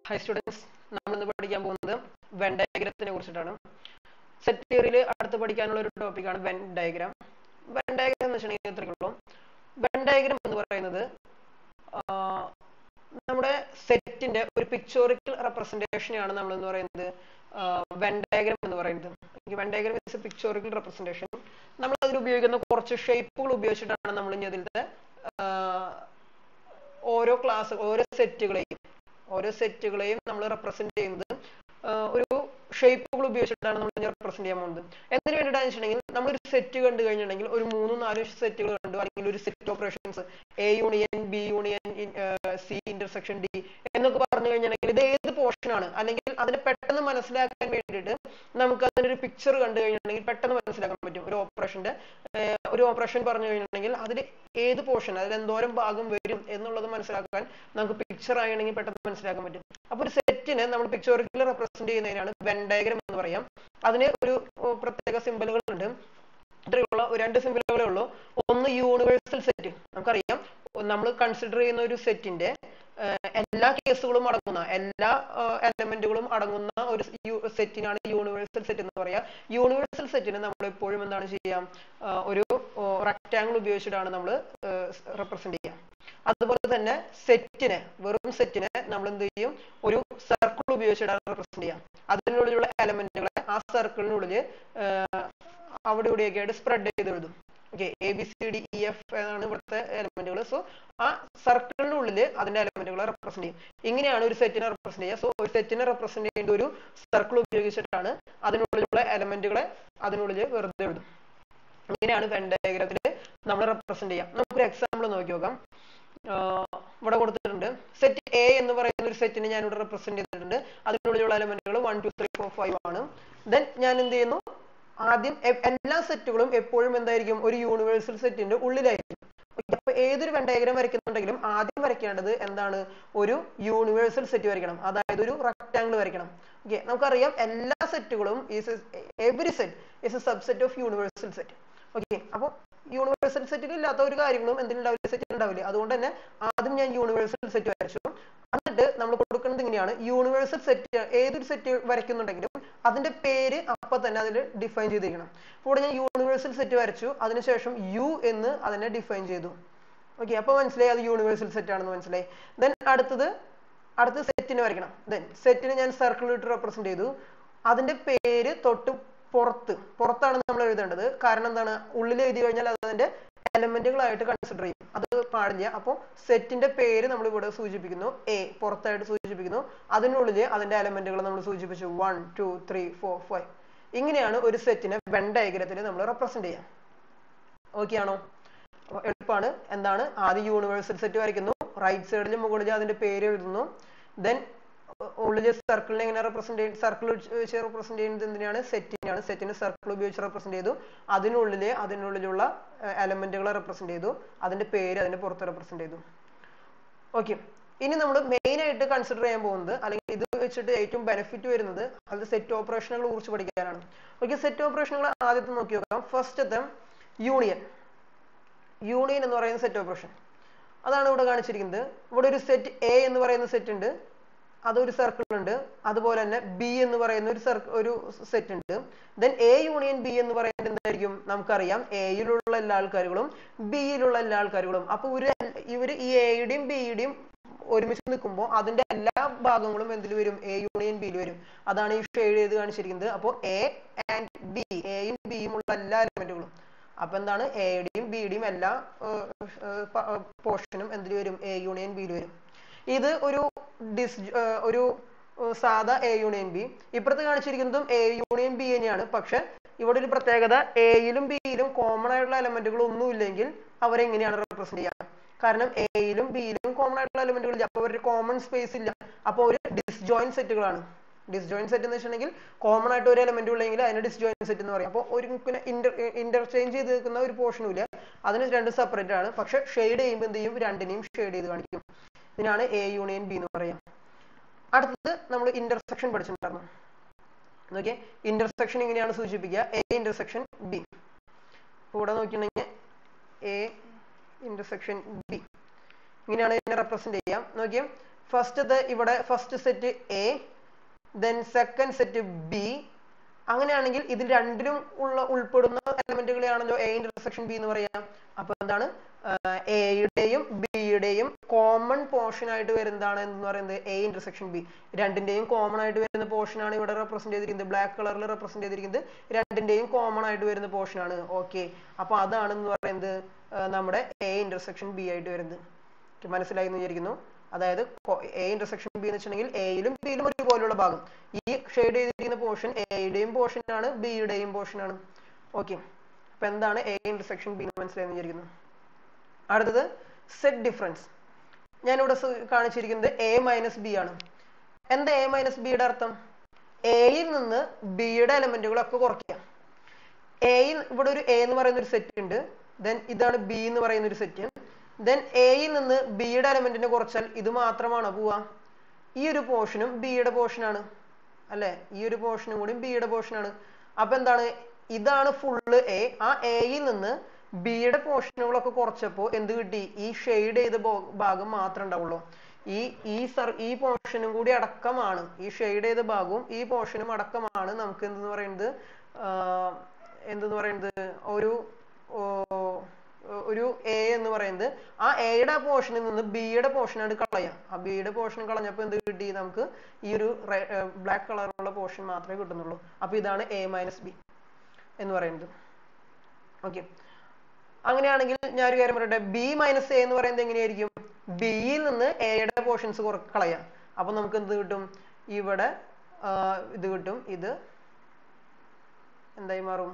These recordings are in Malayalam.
ഹൈ സ്റ്റുഡൻസ് നമ്മൾ ഇന്ന് പഠിക്കാൻ പോകുന്നത് വെൻ ഡയഗ്രത്തിനെ കുറിച്ചിട്ടാണ് സെറ്റ് തിയറിയിൽ അടുത്ത് പഠിക്കാനുള്ള ഒരു ടോപ്പിക്കാണ് വെൻ ഡയഗ്രാം വെൻ ഡയഗ്രാം എന്ന് വെച്ചിട്ടുണ്ടെങ്കിൽ ഇത്രയുള്ളൂ വെൻ ഡയഗ്രാം എന്ന് പറയുന്നത് ആ, നമ്മുടെ സെറ്റിന്റെ ഒരു പിക്ചോറിക്കൽ റെപ്രസെന്റേഷനെയാണ് നമ്മൾ എന്ന് പറയുന്നത് വെൻ ഡയഗ്രാം എന്ന് പറയുന്നത് Venn diagram is a pictorial representation നമ്മൾ അതിൽ ഉപയോഗിക്കുന്ന കുറച്ച് ഷേപ്പുകൾ ഉപയോഗിച്ചിട്ടാണ് നമ്മൾ ഇനി അതിലത്തെ ആ, ഓരോ ക്ലാസ് ഓരോ സെറ്റുകളെയും ഓരോ സെറ്റുകളെയും നമ്മൾ റെപ്രസെന്റ് ചെയ്യുന്നത് ആ, ഒരു ഷേപ്പുകൾ ഉപയോഗിച്ചിട്ടാണ് നമ്മൾ റെപ്രസെന്റ് ചെയ്യാൻ പോകുന്നത് എന്തിനു വേണ്ടിയിട്ടാന്ന് വെച്ചിട്ടുണ്ടെങ്കിൽ നമ്മളൊരു സെറ്റ് കണ്ടു കഴിഞ്ഞിട്ടുണ്ടെങ്കിൽ ഒരു മൂന്നും നാലും സെറ്റുകൾ കണ്ടു അല്ലെങ്കിൽ ഒരു set operations A union B union C intersection D എന്നൊക്കെ പറഞ്ഞു കഴിഞ്ഞിട്ടുണ്ടെങ്കിൽ ഇത് ഏത് പോർഷൻ ആണ് അല്ലെങ്കിൽ അതിനെ പെട്ടെന്ന് മനസ്സിലാക്കാൻ വേണ്ടിയിട്ട് നമുക്ക് അതിനൊരു പിക്ചർ കണ്ടു കഴിഞ്ഞിട്ടുണ്ടെങ്കിൽ പെട്ടെന്ന് മനസ്സിലാക്കാൻ പറ്റും ഒരു ഓപ്പറേഷന്റെ ഒരു ഓപ്പറേഷൻ പറഞ്ഞു കഴിഞ്ഞിട്ടുണ്ടെങ്കിൽ അതിൽ ഏത് പോർഷൻ അതിൽ എന്തോരം ഭാഗം വരും എന്നുള്ളത് മനസ്സിലാക്കാൻ നമുക്ക് പിക്ചർ ആണെങ്കിൽ പെട്ടെന്ന് മനസ്സിലാക്കാൻ പറ്റും അപ്പൊ ഒരു സെറ്റിനെ നമ്മൾ പിക്ചോറിക്കൽ റെപ്രസെന്റ് ചെയ്യുന്നതിനാണ് വെൻ ഡയഗ്രം എന്ന് പറയാം അതിന് ഒരു ഉം, പ്രത്യേക സിമ്പലുകൾ ഉണ്ട് ഇത്രയുള്ള ഒരു രണ്ട് സിമ്പലുകളേ ഉള്ളൂ ഒന്ന് യൂണിവേഴ്സൽ സെറ്റ് നമുക്കറിയാം നമ്മൾ കൺസിഡർ ചെയ്യുന്ന ഒരു സെറ്റിന്റെ എല്ലാ കേസുകളും അടങ്ങുന്ന എല്ലാ എലമെന്റുകളും അടങ്ങുന്ന ഒരു സെറ്റിനാണ് യൂണിവേഴ്സൽ സെറ്റ് എന്ന് പറയാ യൂണിവേഴ്സൽ സെറ്റിനെ നമ്മൾ എപ്പോഴും എന്താണ് ചെയ്യാം ആ, ഒരു റെക്ടാങ്കിൾ ഉപയോഗിച്ചിട്ടാണ് നമ്മൾ റെപ്രസെന്റ് ചെയ്യുക അതുപോലെ തന്നെ സെറ്റിനെ വെറും സെറ്റിനെ നമ്മൾ എന്ത് ചെയ്യും ഒരു സർക്കിൾ ഉപയോഗിച്ചിട്ടാണ് റെപ്രസെന്റ് ചെയ്യാം അതിനുള്ളിലുള്ള എലമെന്റുകളെ ആ സർക്കിളിനുള്ളിൽ അവിടെ ഇവിടെയൊക്കെ ആയിട്ട് സ്പ്രെഡ് ചെയ്ത് എഴുതും okay A B C D E F എന്നാണ് ഇവിടുത്തെ എലമെന്റുകൾ സോ ആ സർക്കിളിനുള്ളിൽ അതിന്റെ എലമെന്റുകളെ റെപ്രസെന്റ് ചെയ്യും ഇങ്ങനെയാണ് ഒരു സെറ്റിനെ റെപ്രസെന്റ് ചെയ്യുക സോ ഒരു സെറ്റിനെ റെപ്രസെന്റ് ചെയ്യേണ്ട ഒരു സർക്കിൾ ഉപയോഗിച്ചിട്ടാണ് അതിനുള്ളിലുള്ള എലമെന്റുകളെ അതിനുള്ളിൽ വെറുതെ എഴുതും ഇങ്ങനെയാണ് വെൻ ഡയഗ്രത്തിൽ നമ്മൾ റെപ്രസെന്റ് ചെയ്യാം നമുക്കൊരു എക്സാമ്പിൾ നോക്കി നോക്കാം ആഹ് ഇവിടെ കൊടുത്തിട്ടുണ്ട് സെറ്റ് എ എന്ന് പറയുന്ന ഒരു സെറ്റിനെ ഞാൻ ഇവിടെ റെപ്രസെന്റ് ചെയ്തിട്ടുണ്ട് അതിനുള്ളിലുള്ള എലമെന്റുകൾ one two three four five ആണ് ദെൻ ഞാൻ എന്ത് ചെയ്യുന്നു ആദ്യം എ- എല്ലാ സെറ്റുകളും എപ്പോഴും എന്തായിരിക്കും ഒരു യൂണിവേഴ്സൽ സെറ്റിന്റെ ഉള്ളിലായിരിക്കും Okay, അപ്പൊ ഏതൊരു വെൻ ഡയഗ്രാം വരയ്ക്കുന്നുണ്ടെങ്കിലും ആദ്യം വരയ്ക്കേണ്ടത് എന്താണ് ഒരു യൂണിവേഴ്സൽ സെറ്റ് വരയ്ക്കണം അതായത് ഒരു റെക്ടാങ്കിൾ വരയ്ക്കണം ഓക്കെ നമുക്കറിയാം എല്ലാ സെറ്റുകളും every set is a subset of universal set okay അപ്പോൾ യൂണിവേഴ്സൽ സെറ്റിൽ ഇല്ലാത്ത ഒരു കാര്യങ്ങളും എന്തിനുണ്ടാവില്ല സെറ്റ് ഉണ്ടാവില്ല അതുകൊണ്ട് തന്നെ ആദ്യം ഞാൻ യൂണിവേഴ്സൽ സെറ്റ് വരച്ചു എന്നിട്ട് നമ്മൾ കൊടുക്കുന്നത് ഇങ്ങനെയാണ് യൂണിവേഴ്സൽ സെറ്റ് ഏതൊരു സെറ്റ് വരയ്ക്കുന്നുണ്ടെങ്കിലും അതിന്റെ പേര് അപ്പൊ തന്നെ അതിൽ ഡിഫൈൻ ചെയ്തിരിക്കണം അപ്പോൾ ഇവിടെ ഞാൻ യൂണിവേഴ്സൽ സെറ്റ് വരച്ചു അതിനുശേഷം യു എന്ന് അതിനെ ഡിഫൈൻ ചെയ്തു ഓക്കെ അപ്പൊ മനസ്സിലായി അത് യൂണിവേഴ്സൽ സെറ്റ് ആണെന്ന് മനസ്സിലായി ദെൻ അടുത്തത് അടുത്ത സെറ്റിനെ വരയ്ക്കണം ദെൻ സെറ്റിനെ ഞാൻ സർക്കിൾ ഇട്ട് റെപ്രസെന്റ് ചെയ്തു അതിന്റെ പേര് തൊട്ട് പുറത്ത് പുറത്താണ് നമ്മൾ എഴുതേണ്ടത് കാരണം എന്താണ് ഉള്ളിൽ എഴുതി കഴിഞ്ഞാൽ അത് അതിന്റെ എലമെന്റുകളായിട്ട് കൺസിഡർ ചെയ്യും അത് പാടില്ല അപ്പോൾ സെറ്റിന്റെ പേര് നമ്മൾ ഇവിടെ സൂചിപ്പിക്കുന്നു എ പുറത്തായിട്ട് സൂചിപ്പിക്കുന്നു അതിനുള്ളിൽ അതിന്റെ എലമെന്റുകൾ നമ്മൾ സൂചിപ്പിച്ചു one two three four five ഇങ്ങനെയാണ് ഒരു സെറ്റിനെ വെൻ ഡയഗ്രത്തിൽ നമ്മൾ റെപ്രസെന്റ് ചെയ്യാം ഓക്കെ ആണോ അപ്പൊ എളുപ്പമാണ് എന്താണ് ആദ്യം യൂണിവേഴ്സൽ സെറ്റ് വരയ്ക്കുന്നു റൈറ്റ് സൈഡിൽ മുകളിൽ അതിന്റെ പേര് എഴുതുന്നു ദെൻ ഉള്ളിൽ സർക്കിളിനെ എങ്ങനെ റെപ്രസെന്റ് ചെയ്യും സർക്കിൾ വെച്ച് റെപ്രസെന്റ് ചെയ്യുന്നത് എന്തിനാണ് സെറ്റിനാണ് സെറ്റിന് സർക്കിൾ ഉപയോഗിച്ച് റെപ്രസെന്റ് ചെയ്തു അതിനുള്ളിൽ അതിനുള്ളിലുള്ള എലമെന്റുകളെ റെപ്രസെന്റ് ചെയ്തു അതിന്റെ പേര് അതിന്റെ പുറത്ത് റെപ്രസെന്റ് ചെയ്തു ഓക്കെ ഇനി നമ്മൾ മെയിൻ ആയിട്ട് കൺസിഡർ ചെയ്യാൻ പോകുന്നത് അല്ലെങ്കിൽ ഇത് വെച്ചിട്ട് ഏറ്റവും ബെനിഫിറ്റ് വരുന്നത് അത് സെറ്റ് ഓപ്പറേഷനുകളെ കുറിച്ച് പഠിക്കാനാണ് ഓക്കെ സെറ്റ് ഓപ്പറേഷനുകൾ ആദ്യത്തെ നോക്കി നോക്കാം ഫസ്റ്റത്തെ യൂണിയൻ യൂണിയൻ എന്ന് പറയുന്ന സെറ്റ് ഓപ്പറേഷൻ അതാണ് ഇവിടെ കാണിച്ചിരിക്കുന്നത് ഇവിടെ ഒരു സെറ്റ് എ എന്ന് പറയുന്ന സെറ്റ് ഉണ്ട് അതൊരു സർക്കിൾ ഉണ്ട് അതുപോലെ തന്നെ ബി എന്ന് പറയുന്ന ഒരു സർക്കിൾ ഒരു സെറ്റ് ഉണ്ട് ദെൻ എ യൂണിയൻ ബി എന്ന് പറയുന്നത് എന്തായിരിക്കും നമുക്കറിയാം എയിലുള്ള എല്ലാ ആൾക്കാരുകളും ബിയിലുള്ള എല്ലാ ആൾക്കാരുകളും അപ്പൊ ഇവര് ഇവര് ഈ എയുടെയും ബിയുടെയും ഒരുമിച്ച് നിൽക്കുമ്പോൾ അതിന്റെ എല്ലാ ഭാഗങ്ങളും എന്തിൽ വരും എ യൂണിയൻ ബിയിൽ വരും അതാണ് ഈ ഷെയ്ഡ് ചെയ്ത് കാണിച്ചിരിക്കുന്നത് അപ്പോൾ എ ആൻഡ് ബി എയും ബിയും ഉള്ള എല്ലാ എലമെന്റുകളും അപ്പൊ എന്താണ് എയുടെയും ബിയുടെയും എല്ലാ പോർഷനും എന്തിൽ വരും എ യൂണിയൻ ബിയിൽ വരും ഇത് ഒരു ഡിസ് ഏർ ഒരു ഏർ സാധാ എ യൂണിയൻ ബി ഇപ്പുറത്ത് കാണിച്ചിരിക്കുന്നതും എ യൂണിയൻ ബി തന്നെയാണ് പക്ഷെ ഇവിടെ ഒരു പ്രത്യേകത എയിലും ബിയിലും കോമൺ ആയിട്ടുള്ള എലമെന്റുകൾ ഒന്നും ഇല്ലെങ്കിൽ അവരെങ്ങനെയാണ് റെപ്രസെന്റ് ചെയ്യുക കാരണം എയിലും ബിയിലും കോമൺ ആയിട്ടുള്ള എലമെന്റുകൾ ഇല്ല അപ്പൊ ഒരു കോമൺ സ്പേസ് ഇല്ല അപ്പൊ ഒരു ഡിസ്ജോയിൻ സെറ്റുകളാണ് ഡിസ്ജോയിൻ സെറ്റ് എന്ന് വെച്ചിട്ടുണ്ടെങ്കിൽ കോമൺ ആയിട്ട് ഒരു എലമെന്റ് ഉള്ളെങ്കിൽ അതിന് ഡിസ്ജോയിൻ സെറ്റ് എന്ന് പറയും അപ്പോൾ ഒരു പിന്നെ ഇന്റർ ഇന്റർചേഞ്ച് ചെയ്ത് നിൽക്കുന്ന ഒരു പോർഷനും ഇല്ല അതിന് രണ്ട് സെപ്പറേറ്റ് ആണ് പക്ഷെ ഷെയ്ഡ് ചെയ്യുമ്പോൾ എന്ത് ചെയ്യും രണ്ടിനെയും ഷെയ്ഡ് ചെയ്ത് കാണിക്കും ഇതിനാണ് എ യൂണിയൻ ബി എന്ന് പറയാം അടുത്തത് നമ്മൾ ഇന്റർസെക്ഷൻ പഠിച്ചിട്ടുണ്ടായിരുന്നു നോക്കിയേ ഇന്റർസെക്ഷൻ ഇങ്ങനെയാണ് സൂചിപ്പിക്കുക എ ഇന്റർസെക്ഷൻ ബി ഇവിടെ നോക്കിയിട്ടുണ്ടെങ്കിൽ എ ഇന്റർസെക്ഷൻ ബി ഇങ്ങനെയാണ് ഇതിനെ റെപ്രസെന്റ് ചെയ്യാം നോക്കിയേ ഫസ്റ്റത്തെ ഇവിടെ first set A then second set B അങ്ങനെയാണെങ്കിൽ ഇതിൽ രണ്ടിലും ഉള്ള ഉൾപ്പെടുന്ന എലമെന്റുകളെയാണല്ലോ എ ഇന്റർസെക്ഷൻ ബി എന്ന് പറയാം അപ്പൊ എന്താണ് എയുടെയും ബിയുടെയും കോമൺ പോർഷൻ ആയിട്ട് വരുന്നതാണ് എന്ന് പറയുന്നത് എ ഇന്റർസെക്ഷൻ ബി രണ്ടിന്റെയും കോമൺ ആയിട്ട് വരുന്ന പോർഷൻ ആണ് ഇവിടെ റെപ്രസെന്റ് ചെയ്തിരിക്കുന്നത് ബ്ലാക്ക് കളറിൽ റെപ്രസെന്റ് ചെയ്തിരിക്കുന്നത് രണ്ടിന്റെയും കോമൺ ആയിട്ട് വരുന്ന പോർഷൻ ആണ് ഓക്കെ അപ്പൊ അതാണ് എന്ന് പറയുന്നത് ആ, നമ്മുടെ എ ഇന്റർസെക്ഷൻ ബി ആയിട്ട് വരുന്നത് Okay, മനസ്സിലായി എന്ന് വിചാരിക്കുന്നു അതായത് എ ഇന്റർസെക്ഷൻ ബി എന്ന് വെച്ചിട്ടുണ്ടെങ്കിൽ എയിലും ബിയിലും ഒരുപോലുള്ള ഭാഗം ഈ ഷെയ്ഡ് ചെയ്തിരിക്കുന്ന പോർഷൻ എയുടെയും പോർഷൻ ആണ് ബിയുടെയും പോർഷൻ ആണ് ഓക്കെ അപ്പൊ എന്താണ് എ ഇന്റർസെക്ഷൻ ബി എന്ന് മനസ്സിലായി എന്ന് വിചാരിക്കുന്നു അടുത്തത് സെറ്റ് ഡിഫറൻസ് ഞാനിവിടെ സു- കാണിച്ചിരിക്കുന്നത് എ മൈനസ് ബി ആണ് എന്താ എ മൈനസ് ബിയുടെ അർത്ഥം എയിൽ നിന്ന് ബിയുടെ എലമെന്റുകളൊക്കെ കുറയ്ക്കുക എയിൽ ഇവിടെ ഒരു എ എന്ന് പറയുന്ന ഒരു സെറ്റ് ഉണ്ട് ദെൻ ഇതാണ് ബി എന്ന് പറയുന്ന ഒരു സെറ്റ് ദെൻ എയിൽ നിന്ന് ബിയുടെ എലമെന്റിനെ കുറച്ചാൽ ഇത് മാത്രമാണോ പോവാ ഈ ഒരു പോർഷനും ബിയുടെ പോർഷനാണ് അല്ലെ ഈ ഒരു പോർഷനും കൂടി ബിയുടെ പോർഷനാണ് അപ്പൊ എന്താണ് ഇതാണ് ഫുള്ള് എ ആ എയിൽ നിന്ന് ബിയുടെ പോർഷനുകളൊക്കെ കുറച്ചപ്പോ എന്ത് കിട്ടി ഈ ഷെയ്ഡ് ചെയ്ത ബോ- ഭാഗം മാത്രമേ ഉണ്ടാവുള്ളൂ ഈ ഈ സർ ഈ പോർഷനും കൂടി അടക്കമാണ് ഈ ഷെയ്ഡ് ചെയ്ത ഭാഗവും ഈ പോർഷനും അടക്കമാണ് നമുക്ക് എന്തെന്ന് പറയുന്നത് ആഹ് എന്തെന്ന് പറയുന്നത് ഒരു ഓ, ഒരു എ എന്ന് പറയുന്നത് ആ എയുടെ പോർഷനിൽ നിന്ന് ബിയുടെ പോർഷനാണ് കളയാം ആ ബിയുടെ പോർഷൻ കളഞ്ഞപ്പോൾ എന്ത് കിട്ടി നമുക്ക് ഈ ഒരു ബ്ലാക്ക് കളറുള്ള പോർഷൻ മാത്രമേ കിട്ടുന്നുള്ളൂ അപ്പൊ ഇതാണ് എ മൈനസ് ബി എന്ന് പറയുന്നത് ഓക്കെ അങ്ങനെയാണെങ്കിൽ ഞാൻ ഒരു കാര്യം പറയട്ടെ ബി മൈനസ് എ എന്ന് പറയുന്നത് എങ്ങനെയായിരിക്കും ബിയിൽ നിന്ന് എയുടെ പോർഷൻസ് കളയാം അപ്പൊ നമുക്ക് എന്ത് കിട്ടും ഇവിടെ ആ, ഇത് കിട്ടും ഇത് എന്തായി മാറും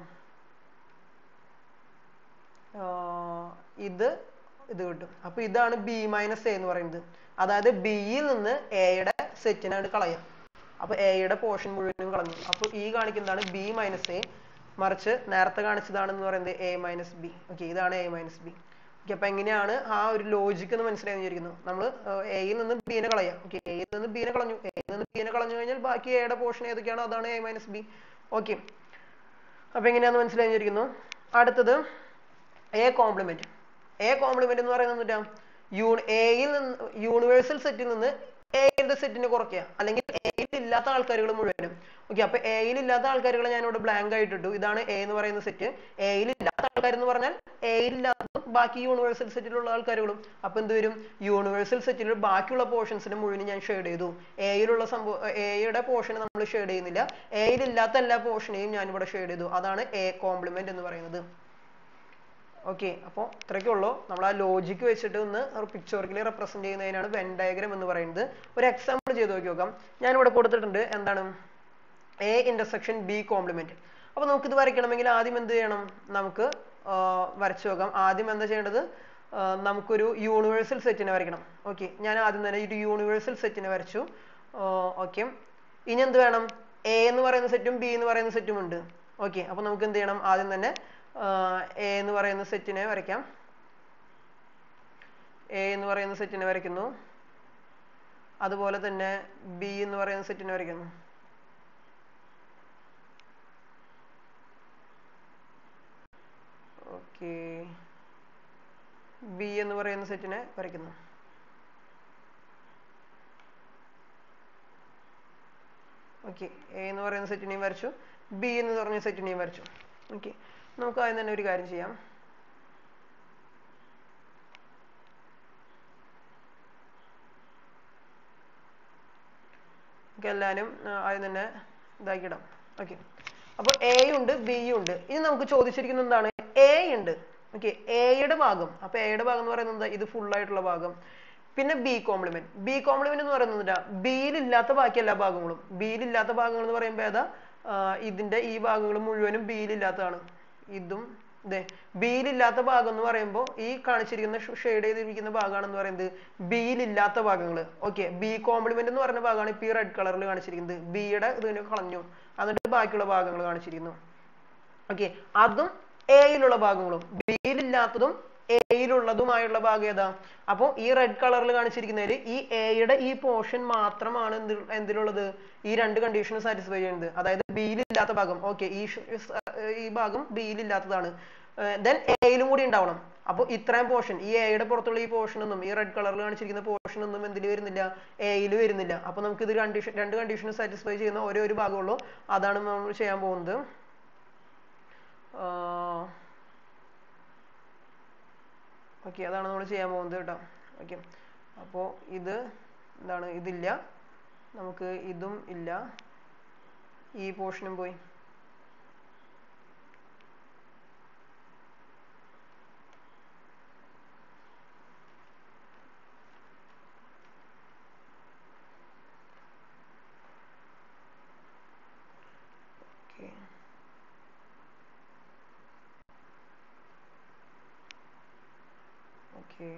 ആ, ഇത് ഇത് കിട്ടും അപ്പൊ ഇതാണ് ബി മൈനസ് എ എന്ന് പറയുന്നത് അതായത് ബിയിൽ നിന്ന് എയുടെ സെറ്റിനാണ് കളയാം അപ്പൊ എയുടെ പോർഷൻ മുഴുവനും കളഞ്ഞു അപ്പൊ ഈ കാണിക്കുന്നതാണ് ബി മൈനസ് എ മറിച്ച് നേരത്തെ കാണിച്ചതാണെന്ന് പറയുന്നത് എ മൈനസ് ബി ഓക്കെ ഇതാണ് എ മൈനസ് ബി ഓക്കെ അപ്പൊ എങ്ങനെയാണ് ആ ഒരു ലോജിക് എന്ന് മനസ്സിലായി വിചാരിക്കുന്നു നമ്മൾ എയിൽ നിന്ന് ബിനെ കളയാം ഓക്കെ എയിൽ നിന്ന് ബിനെ കളഞ്ഞു എയിൽ നിന്ന് ബിനെ കളഞ്ഞു കഴിഞ്ഞാൽ ബാക്കി എയുടെ പോർഷൻ ഏതൊക്കെയാണോ അതാണ് എ മൈനസ് ബി ഓക്കെ അപ്പൊ എങ്ങനെയാന്ന് മനസ്സിലായി വിചാരിക്കുന്നു അടുത്തത് എ കോംപ്ലിമെന്റ് എ കോംപ്ലിമെന്റ് എന്ന് പറയുന്നത് എന്താ യൂൺ എയിൽ നിന്ന് യൂണിവേഴ്സൽ സെറ്റിൽ നിന്ന് എയുടെ സെറ്റിനെ കുറയ്ക്കുക അല്ലെങ്കിൽ എയിൽ ഇല്ലാത്ത ആൾക്കാരുകൾ മുഴുവനും ഓക്കെ അപ്പൊ എയിൽ ഇല്ലാത്ത ആൾക്കാരുകളെ ഞാൻ ഇവിടെ ബ്ലാങ്ക് ആയിട്ടിട്ടു ഇതാണ് എ എന്ന് പറയുന്ന സെറ്റ് എയിൽ ഇല്ലാത്ത ആൾക്കാർ എന്ന് പറഞ്ഞാൽ എയിൽ ഇല്ലാത്തതും ബാക്കി യൂണിവേഴ്സൽ സെറ്റിലുള്ള ആൾക്കാരുകളും അപ്പൊ എന്ത് വരും യൂണിവേഴ്സൽ സെറ്റിൽ ബാക്കിയുള്ള പോർഷൻസിന് മുഴുവൻ ഞാൻ ഷെയ്ഡ് ചെയ്തു എയിലുള്ള സംഭവം എയുടെ പോർഷൻ നമ്മൾ ഷെയ്ഡ് ചെയ്യുന്നില്ല എയിൽ ഇല്ലാത്ത എല്ലാ പോർഷനെയും ഞാൻ ഇവിടെ ഷെയ്ഡ് ചെയ്തു അതാണ് എ കോംപ്ലിമെന്റ് എന്ന് പറയുന്നത് ഓക്കെ അപ്പോൾ ഇത്രയൊക്കെ ഉള്ളൂ നമ്മൾ ആ ലോജിക്ക് വെച്ചിട്ട് ഒന്ന് പിക്ചോറിക്കലി റെപ്രസെന്റ് ചെയ്യുന്നതിനാണ് വെൻ ഡയഗ്രാം എന്ന് പറയുന്നത് ഒരു എക്സാമ്പിൾ ചെയ്ത് നോക്കി നോക്കാം ഞാൻ ഇവിടെ കൊടുത്തിട്ടുണ്ട് എന്താണ് എ ഇന്റർസെക്ഷൻ ബി കോംപ്ലിമെന്റ് അപ്പൊ നമുക്ക് ഇത് വരയ്ക്കണമെങ്കിൽ ആദ്യം എന്ത് ചെയ്യണം നമുക്ക് ആ, വരച്ചു നോക്കാം ആദ്യം എന്താ ചെയ്യേണ്ടത് ആ, നമുക്കൊരു യൂണിവേഴ്സൽ സെറ്റിനെ വരയ്ക്കണം ഓക്കെ ഞാൻ ആദ്യം തന്നെ ഒരു യൂണിവേഴ്സൽ സെറ്റിനെ വരച്ചു ഓക്കെ ഇനി എന്ത് വേണം എ എന്ന് പറയുന്ന സെറ്റും ബി എന്ന് പറയുന്ന സെറ്റും ഉണ്ട് ഓക്കെ അപ്പൊ നമുക്ക് എന്ത് ചെയ്യണം ആദ്യം തന്നെ എ എന്ന് പറയുന്ന സെറ്റിനെ വരയ്ക്കാം എ എന്ന് പറയുന്ന സെറ്റിനെ വരയ്ക്കുന്നു അതുപോലെ തന്നെ ബി എന്ന് പറയുന്ന സെറ്റിനെ വരയ്ക്കുന്നു ഓക്കെ ബി എന്ന് പറയുന്ന സെറ്റിനെ വരയ്ക്കുന്നു ഓക്കെ എ എന്ന് പറയുന്ന സെറ്റിനെയും വരച്ചു ബി എന്ന് പറഞ്ഞ സെറ്റിനെയും വരച്ചു ഓക്കെ നമുക്ക് ആദ്യം തന്നെ ഒരു കാര്യം ചെയ്യാം നമുക്ക് എല്ലാവരും ആ, ആദ്യം തന്നെ ഇതാക്കിയിടാം ഓക്കെ അപ്പോൾ എ ഉണ്ട് ബി ഉണ്ട് ഇനി നമുക്ക് ചോദിച്ചിരിക്കുന്നത് എന്താണ് എ ഉണ്ട് ഓക്കെ എയുടെ ഭാഗം അപ്പൊ എയുടെ ഭാഗം എന്ന് പറയുന്നത് എന്താ ഇത് full ആയിട്ടുള്ള ഭാഗം പിന്നെ ബി കോംപ്ലിമെന്റ് ബി കോംപ്ലിമെന്റ് എന്ന് പറയുന്നത് എന്താ ബിയിൽ ഇല്ലാത്ത ബാക്കി എല്ലാ ഭാഗങ്ങളും ബിയിൽ ഇല്ലാത്ത ഭാഗങ്ങൾ എന്ന് പറയുമ്പോൾ ഏതാ ആ, ഇതിന്റെ ഈ ഭാഗങ്ങൾ മുഴുവനും ബിയിൽ ഇല്ലാത്തതാണ് ഇതും ഇതേ ബിയിൽ ഇല്ലാത്ത ഭാഗം എന്ന് പറയുമ്പോൾ ഈ കാണിച്ചിരിക്കുന്ന ഷെയ്ഡ് ചെയ്തിരിക്കുന്ന ഭാഗമാണെന്ന് പറയുന്നത് ബിയിൽ ഇല്ലാത്ത ഭാഗങ്ങൾ ഓക്കെ ബി കോംപ്ലിമെന്റ് എന്ന് പറഞ്ഞ ഭാഗമാണ് ഇപ്പൊ ഈ റെഡ് കളറിൽ കാണിച്ചിരിക്കുന്നത് ബിയുടെ ഇതിനെ കളഞ്ഞു എന്നിട്ട് ബാക്കിയുള്ള ഭാഗങ്ങൾ കാണിച്ചിരിക്കുന്നു ഓക്കെ അതും എയിലുള്ള ഭാഗങ്ങളും ബിയിലില്ലാത്തതും എയിലുള്ളതുമായുള്ള ഭാഗം ഏതാ അപ്പൊ ഈ റെഡ് കളറിൽ കാണിച്ചിരിക്കുന്നതിൽ ഈ എയുടെ ഈ പോർഷൻ മാത്രമാണ് എന്ത് എന്തിലുള്ളത് ഈ രണ്ട് കണ്ടീഷനും സാറ്റിസ്ഫൈ ചെയ്യുന്നത് അതായത് ബിയിലില്ലാത്ത ഭാഗം ഓക്കെ ഈ ഷ- സ്- ഈ ഭാഗം ബിയിലില്ലാത്തതാണ് ദെൻ എയിലും കൂടി ഉണ്ടാവണം അപ്പൊ ഇത്രയും പോർഷൻ ഈ എയുടെ പുറത്തുള്ള ഈ പോർഷൻ ഒന്നും ഈ റെഡ് കളറിൽ കാണിച്ചിരിക്കുന്ന പോർഷൻ ഒന്നും എന്തിൽ വരുന്നില്ല എയിൽ വരുന്നില്ല അപ്പൊ നമുക്ക് ഇത് കണ്ടീഷൻ രണ്ട് കണ്ടീഷൻ സാറ്റിസ്ഫൈ ചെയ്യുന്ന ഒരേ ഒരു ഭാഗമുള്ളൂ അതാണ് നമ്മൾ ചെയ്യാൻ പോകുന്നത് ഓക്കെ അതാണ് നമ്മൾ ചെയ്യാൻ പോകുന്നത് കേട്ടോ ഓക്കെ അപ്പോൾ ഇത് എന്താണ് ഇതില്ല നമുക്ക് ഇതും ഇല്ല ഈ പോർഷനും പോയി ഓക്കെ ഓക്കെ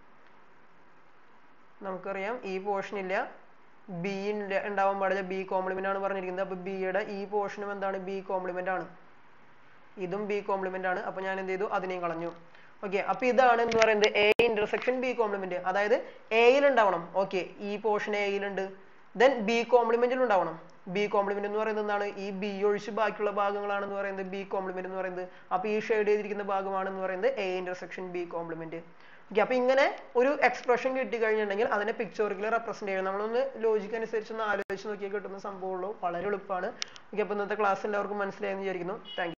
നമുക്കറിയാം ഈ പോർഷൻ ഇല്ല ബി ഉണ്ടാവാൻ പാടില്ല ബി കോംപ്ലിമെന്റ് ആണ് പറഞ്ഞിരിക്കുന്നത് അപ്പൊ ബിയുടെ ഈ പോർഷനും എന്താണ് ബി കോംപ്ലിമെന്റ് ആണ് ഇതും ബി കോംപ്ലിമെന്റ് ആണ് അപ്പൊ ഞാൻ എന്ത് ചെയ്തു അതിനെയും കളഞ്ഞു ഓക്കെ അപ്പൊ ഇതാണ് എന്ന് പറയുന്നത് എ ഇന്റർസെക്ഷൻ ബി കോംപ്ലിമെന്റ് അതായത് എയിൽ ഉണ്ടാവണം ഓക്കെ ഈ പോർഷൻ എയിലുണ്ട് ദെൻ ബി കോംപ്ലിമെന്റിൽ ഉണ്ടാവണം ബി കോംപ്ലിമെന്റ് എന്ന് പറയുന്നത് എന്താണ് ഈ ബി ഒഴിച്ച് ബാക്കിയുള്ള ഭാഗങ്ങളാണെന്ന് പറയുന്നത് ബി കോംപ്ലിമെന്റ് എന്ന് പറയുന്നത് അപ്പൊ ഈ ഷെയ്ഡ് ചെയ്തിരിക്കുന്ന ഭാഗമാണെന്ന് പറയുന്നത് A intersection B complement okay അപ്പൊ ഇങ്ങനെ ഒരു എക്സ്പ്രഷൻ കിട്ടി കഴിഞ്ഞിട്ടുണ്ടെങ്കിൽ അതിനെ പിക്ചോറിക്കലി റെപ്രസെന്റ് ചെയ്യണം നമ്മളൊന്ന് ലോജിക്ക് അനുസരിച്ച് ഒന്ന് ആലോചിച്ച് നോക്കിയാൽ കിട്ടുന്ന സംഭവമുള്ളൂ വളരെ എളുപ്പമാണ് ഓക്കെ അപ്പൊ ഇന്നത്തെ ക്ലാസ് എല്ലാവർക്കും മനസ്സിലായെന്ന് വിചാരിക്കുന്നു താങ്ക്